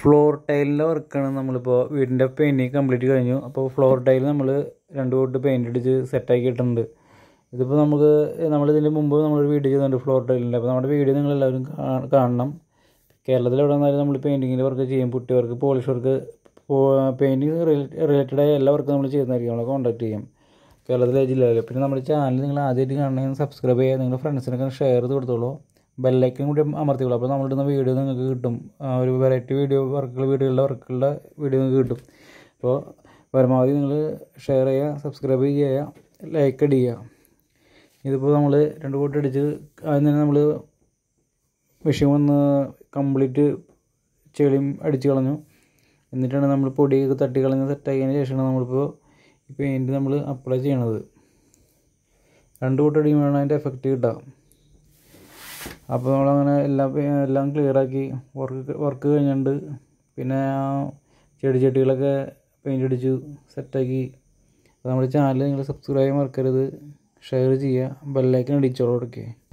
floor ടൈലിൻ്റെ വർക്കാണ് നമ്മളിപ്പോൾ വീടിൻ്റെ പെയിൻറ്റിങ് കംപ്ലീറ്റ് കഴിഞ്ഞു അപ്പോൾ ഫ്ലോർ ടൈൽ നമ്മൾ രണ്ട് കോട്ട് പെയിൻ്റ് അടിച്ച് സെറ്റാക്കി ഇട്ടിട്ടുണ്ട് ഇതിപ്പോൾ നമുക്ക് നമ്മളിതിൻ്റെ മുമ്പ് നമ്മളൊരു വീഡിയോ ചെയ്തിട്ടുണ്ട് ഫ്ലോർ ടൈലിൻ്റെ അപ്പോൾ നമ്മുടെ വീഡിയോ നിങ്ങളെല്ലാവരും കാ- കാണണം കേരളത്തിൽ എവിടെ നിന്നാലും നമ്മൾ പെയിൻറ്റിങ്ങിൻ്റെ വർക്ക് ചെയ്യും putty work polish work painting related ആയ എല്ലാ വർക്കും നമ്മൾ ചെയ്യുന്നതായിരിക്കും നമ്മളെ കോൺടാക്ട് ചെയ്യും കേരളത്തിലെ ജില്ലയിൽ പിന്നെ നമ്മുടെ ചാനൽ നിങ്ങൾ ആദ്യമായിട്ട് കാണണമെങ്കിൽ സബ്സ്ക്രൈബ് ചെയ്യുക നിങ്ങളുടെ ഫ്രണ്ട്സിനൊക്കെ ഷെയർ ചെയ്ത് കൊടുത്തോളൂ ബെല്ലൈക്കൻ കൂടി അമർത്തിക്കോളൂ അപ്പോൾ നമ്മളിടുന്ന വീഡിയോ നിങ്ങൾക്ക് കിട്ടും ആ ഒരു വെറൈറ്റി വീഡിയോ വർക്കുകൾ വീഡിയോകളുടെ വർക്കുകളുടെ വീഡിയോ നിങ്ങൾക്ക് കിട്ടും അപ്പോൾ പരമാവധി നിങ്ങൾ ഷെയർ ചെയ്യുക സബ്സ്ക്രൈബ് ചെയ്യുക ലൈക്ക് അടിക്കുക ഇതിപ്പോൾ നമ്മൾ രണ്ട് കോട്ട് അടിച്ച് ആദ്യം തന്നെ നമ്മൾ മെഷീൻ വന്ന് കംപ്ലീറ്റ് ചെളിയും അടിച്ച് കളഞ്ഞു എന്നിട്ടാണ് നമ്മൾ പൊടിയൊക്കെ തട്ടി കളഞ്ഞ് സെറ്റാക്കിയതിന് ശേഷമാണ് നമ്മളിപ്പോൾ ഈ പെയിൻറ്റ് നമ്മൾ അപ്ലൈ ചെയ്യണത് രണ്ട് കൂട്ടം അടിക്കുമ്പോഴാണ് അതിൻ്റെ എഫക്റ്റ് കിട്ടുക അപ്പോൾ നമ്മളങ്ങനെ എല്ലാം പെ- എല്ലാം ക്ലിയറാക്കി വർക്ക് വർക്ക് കഴിഞ്ഞിട്ടുണ്ട് പിന്നെ ആ ചെടി ചട്ടികളൊക്കെ പെയിൻ്റ് അടിച്ചു സെറ്റാക്കി അപ്പോൾ നമ്മുടെ ചാനൽ നിങ്ങൾ സബ്സ്ക്രൈബ് ചെയ്യാൻ മറക്കരുത് ഷെയർ ചെയ്യുക ബെല്ലൈക്കൻ അടിച്ചോളൂ ഇടയ്ക്ക്